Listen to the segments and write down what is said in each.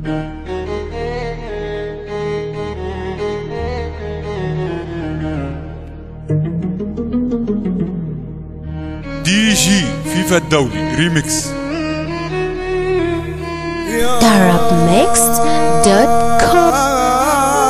دي جي فيفا الدولي ريميكس darabmixed.com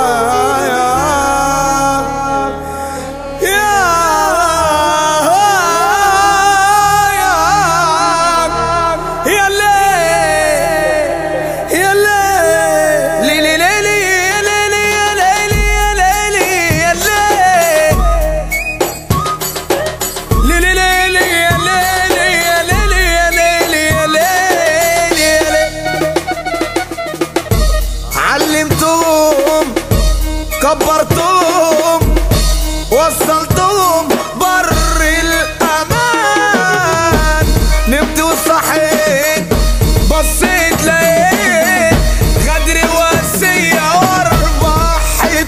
علمتهم كبرتهم وصلتهم بر الامان نمت وصحيت بصيت لقيت غدر وسية واربع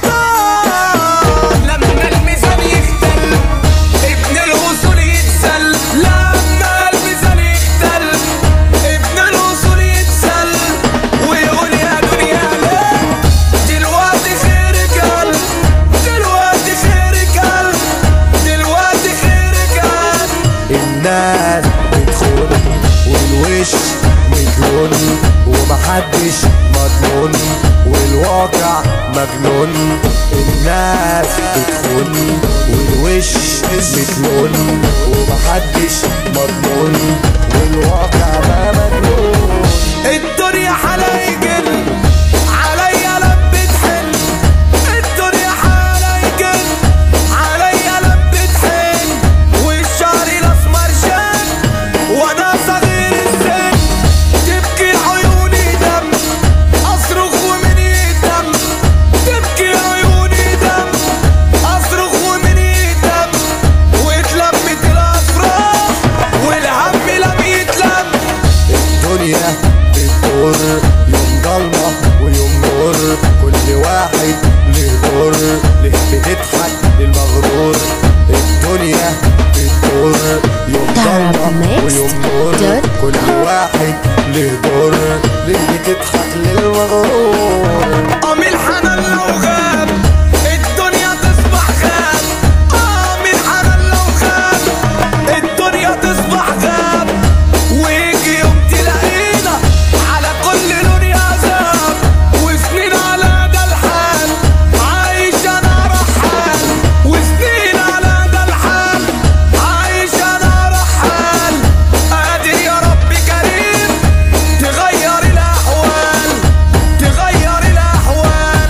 حيطان لما الميزان يختل ابن الاصول يتسل لما الميزان يختل ابن الاصول يتسل ويقول يا دنيا ليه دلوقتي خيرك قال دلوقتي خيرك قال دلوقتي خيرك قال الناس بتخون والوش مجنون ومحدش مضمون والواقع مجنون الناس بتخون والوش مجنون ومحدش مضمون والواقع ما مجنون الدنيا حلايجل عليا لبة حن الدنيا حلايجل عليا لبة حن والشعر الاسمر شان وانا صغير السن تبكي عيوني دم اصرخ ومن يدم تبكي عيوني دم اصرخ ومن يدم واتلمت الافراح والهم لم يتلم الدنيا بتدور يوم ضلمة ويوم نور كل واحد له دور ليه بتضحك للمغرور الدنيا بتدور يوم ضلمة ويوم نور كل واحد له دور ليه بتضحك للمغرور قام الحنان لو غاب الدنيا تصبح غاب قام الحنان لو غاب الدنيا تصبح غاب ويجي يوم تلاقينا على كل لون يا عذاب وسنين على ده الحال عايش انا رحال وسنين على ده الحال عايش انا رحال قادر يا رب كريم تغير الاحوال تغير الاحوال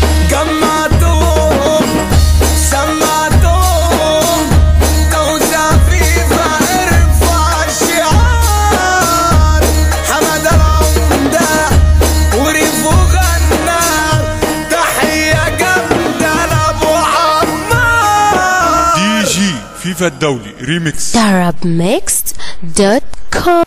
جمعتهم سمعتهم توزع فيفا ارفع الشعار حمد العمدة وريفو غنى تحية جامدة لأبو عمار دي جي فيفا الدولي ريميكس darabmixed.com